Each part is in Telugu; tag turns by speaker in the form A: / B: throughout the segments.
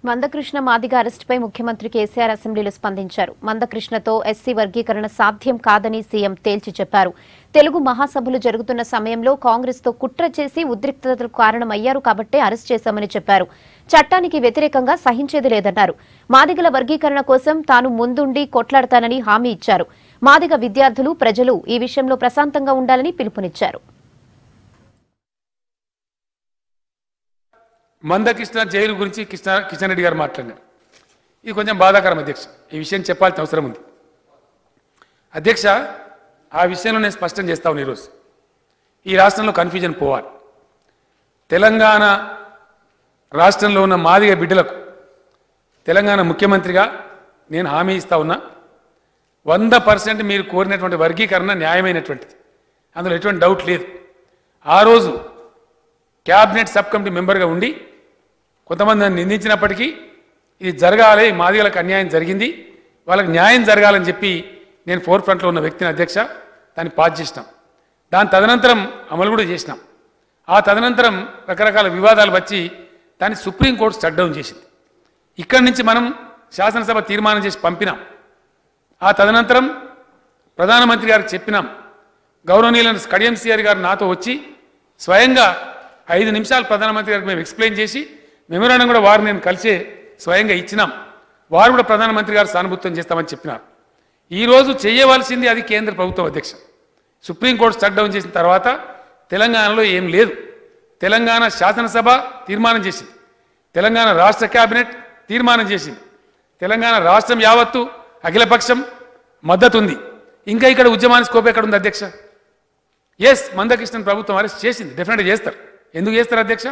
A: మందకృష్ణ మాదిగ అరెస్టుపై ముఖ్యమంత్రి కేసీఆర్ అసెంబ్లీలో స్పందించారు మందకృష్ణతో ఎస్సీ వర్గీకరణ సాధ్యం కాదని సీఎం తేల్చి చెప్పారు తెలుగు మహాసభలు జరుగుతున్న సమయంలో కాంగ్రెస్ తో కుట్ర చేసి ఉద్రిక్తతలకు కారణమయ్యారు కాబట్టే అరెస్ట్ చేశామని చెప్పారు చట్టానికి వ్యతిరేకంగా సహించేది లేదన్నారు మాదిగల వర్గీకరణ కోసం తాను ముందుండి కొట్లాడతానని హామీ ఇచ్చారు మాదిగ విద్యార్థులు ప్రజలు ఈ విషయంలో ప్రశాంతంగా ఉండాలని పిలుపునిచ్చారు
B: మందకృష్ణ జైలు గురించి కృష్ణ కిషన్ రెడ్డి గారు మాట్లాడినారు ఇది కొంచెం బాధాకరం అధ్యక్ష ఈ విషయం చెప్పాల్సిన అవసరం ఉంది అధ్యక్ష ఆ విషయంలో నేను స్పష్టం చేస్తా ఉన్నాను ఈరోజు ఈ రాష్ట్రంలో కన్ఫ్యూజన్ పోవాలి తెలంగాణ రాష్ట్రంలో ఉన్న మాదిగ బిడ్డలకు తెలంగాణ ముఖ్యమంత్రిగా నేను హామీ ఇస్తా ఉన్నా వంద పర్సెంట్ మీరు కోరినటువంటి వర్గీకరణ న్యాయమైనటువంటిది అందులో ఎటువంటి డౌట్ లేదు ఆ రోజు క్యాబినెట్ సబ్ కమిటీ మెంబర్గా ఉండి కొంతమంది నన్ను నిందించినప్పటికీ ఇది జరగాలి మాదిగలకు అన్యాయం జరిగింది వాళ్ళకి న్యాయం జరగాలని చెప్పి నేను ఫోర్ ఫ్రంట్లో ఉన్న వ్యక్తిని అధ్యక్ష దాన్ని పాస్ చేసినాం దాని తదనంతరం అమలు కూడా చేసినాం ఆ తదనంతరం రకరకాల వివాదాలు వచ్చి దాన్ని సుప్రీంకోర్టు షట్ డౌన్ చేసింది ఇక్కడి నుంచి మనం శాసనసభ తీర్మానం చేసి పంపినాం ఆ తదనంతరం ప్రధానమంత్రి గారికి చెప్పినాం గౌరవనీయులైన కడియం సిఆర్ గారు నాతో వచ్చి స్వయంగా ఐదు నిమిషాలు ప్రధానమంత్రి గారికి మేము ఎక్స్ప్లెయిన్ చేసి మెమోరాండం కూడా వారు నేను కలిసే స్వయంగా ఇచ్చినాం వారు కూడా ప్రధానమంత్రి గారు సానుభూతం చేస్తామని చెప్పినారు ఈరోజు చేయవలసింది అది కేంద్ర ప్రభుత్వం అధ్యక్ష సుప్రీంకోర్టు షట్ డౌన్ చేసిన తర్వాత తెలంగాణలో ఏం లేదు తెలంగాణ శాసనసభ తీర్మానం చేసింది తెలంగాణ రాష్ట్ర కేబినెట్ తీర్మానం చేసింది తెలంగాణ రాష్ట్రం యావత్తు అఖిలపక్షం మద్దతు ఉంది ఇంకా ఇక్కడ ఉద్యమానికి స్కోప్ ఎక్కడ ఉంది అధ్యక్ష ఎస్ మందకృష్ణన్ ప్రభుత్వం అరెస్ట్ చేసింది డెఫినెట్గా చేస్తారు ఎందుకు చేస్తారు అధ్యక్ష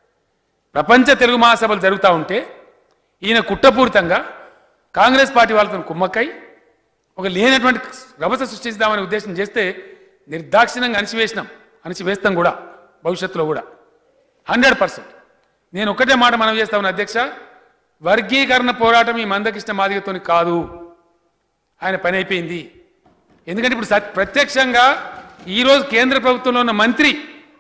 B: ప్రపంచ తెలుగు మహాసభలు జరుగుతూ ఉంటే ఈయన కుట్రపూరితంగా కాంగ్రెస్ పార్టీ వాళ్ళతో కుమ్మక్కై ఒక లేనటువంటి రభస సృష్టిస్తామనే ఉద్దేశం చేస్తే నిర్దాక్షిణ్యంగా అణిచివేసినాం అణిచివేస్తాం కూడా భవిష్యత్తులో కూడా హండ్రెడ్ పర్సెంట్ నేను ఒకటే మాట మనం చేస్తా ఉన్నా అధ్యక్ష వర్గీకరణ పోరాటం ఈ మందకృష్ణ మాదిగతోని కాదు ఆయన పని అయిపోయింది ఎందుకంటే ఇప్పుడు సత్- ప్రత్యక్షంగా ఈరోజు కేంద్ర ప్రభుత్వంలో ఉన్న మంత్రి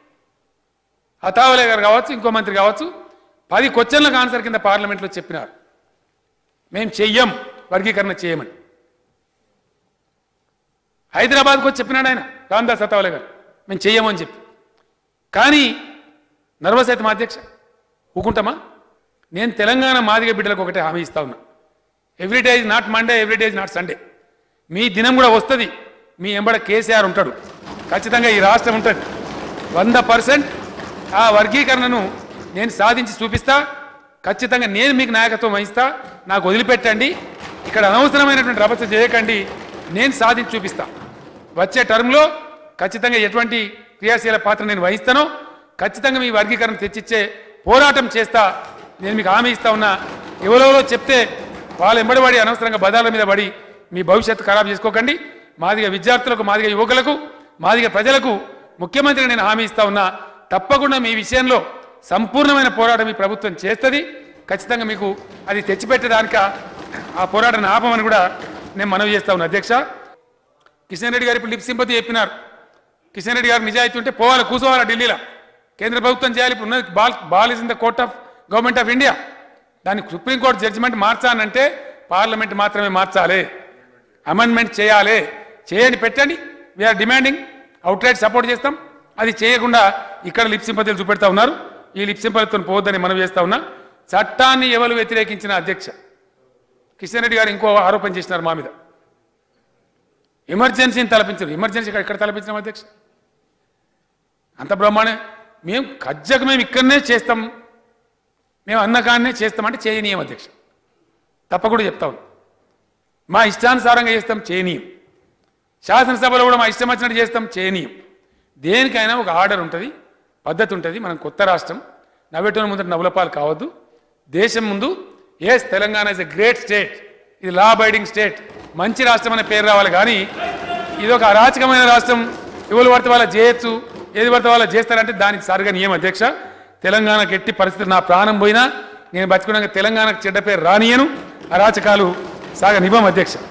B: అతావలే గారు కావచ్చు ఇంకో మంత్రి కావచ్చు పది క్వశ్చన్లకు ఆన్సర్ కింద పార్లమెంట్లో చెప్పినారు మేము చెయ్యం వర్గీకరణ చేయమని హైదరాబాద్కు వచ్చి చెప్పినాడు ఆయన రామ్దాస్ అతావలే గారు మేము చెయ్యమని చెప్పి కానీ నర్వస్ అయితే మా అధ్యక్ష ఊకుంటామా నేను తెలంగాణ మాదిగ బిడ్డలకు ఒకటే హామీ ఇస్తా ఉన్నా every day is not Monday every day is not Sunday మీ దినం కూడా వస్తుంది మీ ఎంబడ కేసీఆర్ ఉంటాడు ఖచ్చితంగా ఈ రాష్ట్రం ఉంటుంది వంద పర్సెంట్ ఆ వర్గీకరణను నేను సాధించి చూపిస్తా ఖచ్చితంగా నేను మీకు నాయకత్వం వహిస్తా నాకు వదిలిపెట్టండి ఇక్కడ అనవసరమైనటువంటి రభస చేయకండి నేను సాధించి చూపిస్తా వచ్చే టర్మ్లో ఖచ్చితంగా ఎటువంటి క్రియాశీల పాత్ర నేను వహిస్తానో ఖచ్చితంగా మీ వర్గీకరణ తెచ్చిచ్చే పోరాటం చేస్తా నేను మీకు హామీ ఇస్తా ఉన్నా ఎవరెవరో చెప్తే వాళ్ళు ఎంబడి పడి అనవసరంగా బదాల మీద పడి మీ భవిష్యత్తు ఖరాబ్ చేసుకోకండి మాదిగ విద్యార్థులకు మాదిగ యువకులకు మాదిగ ప్రజలకు ముఖ్యమంత్రి నేను హామీ ఇస్తా ఉన్నా తప్పకుండా మీ విషయంలో సంపూర్ణమైన పోరాటం ఈ ప్రభుత్వం చేస్తుంది ఖచ్చితంగా మీకు అది తెచ్చిపెట్టడానిక ఆ పోరాటాన్ని ఆపమని కూడా నేను మనవి చేస్తా ఉన్నా అధ్యక్ష కిషన్ రెడ్డి గారు ఇప్పుడు లిప్ సింపతి చెప్పినారు కిషన్ రెడ్డి గారు నిజాయితీ ఉంటే పోవాలి కూర్చోవాలి ఢిల్లీలో కేంద్ర ప్రభుత్వం చేయాలి ఇప్పుడు ఉన్నది ball ball is in the court of government of India దాన్ని సుప్రీంకోర్టు జడ్జిమెంట్ మార్చాలంటే పార్లమెంట్ మాత్రమే మార్చాలి అమెండ్మెంట్ చేయాలి చేయండి పెట్టండి we're demanding out right support చేస్తాం అది చేయకుండా ఇక్కడ లిప్ సింపతిలు చూపెడతా ఉన్నారు ఈ లిప్ సింపతితో పోవద్దని మనం చేస్తా ఉన్నా చట్టాన్ని ఎవరు వ్యతిరేకించిన అధ్యక్ష కిషన్ రెడ్డి గారు ఇంకో ఆరోపణ చేసినారు మా మీద ఎమర్జెన్సీని తలపించారు ఎమర్జెన్సీ ఇక్కడ ఎక్కడ తలపించినాం అధ్యక్ష అంత బ్రహ్మాండే మేము కజ్జకు మేము ఇక్కడనే చేస్తాం మేము అన్నకాన్నే చేస్తామంటే చేయనీయం అధ్యక్ష తప్పకుండా చెప్తా ఉన్నాం మా ఇష్టానుసారంగా చేస్తాం చేయనీయం శాసనసభలో కూడా మా ఇష్టం వచ్చినట్టు చేస్తాం చేయనీయం దేనికైనా ఒక ఆర్డర్ ఉంటుంది పద్ధతి ఉంటుంది మనం కొత్త రాష్ట్రం నవ్వెట్టున ముందర నవ్వులపాలు కావద్దు దేశం ముందు yes Telangana is a great state ఇది లా అబైడింగ్ స్టేట్ మంచి రాష్ట్రం అనే పేరు రావాలి కానీ ఇది ఒక అరాచకమైన రాష్ట్రం ఎవరు పడితే వాళ్ళ చేయొచ్చు ఏది పడితే వాళ్ళ చేస్తారంటే దానికి సరిగా నియమ అధ్యక్ష తెలంగాణకు ఎట్టి పరిస్థితి నా ప్రాణం పోయినా నేను బతుకున్నాక తెలంగాణకు చెడ్డ పేరు రానియను అరాచకాలు సాగ నిబం అధ్యక్ష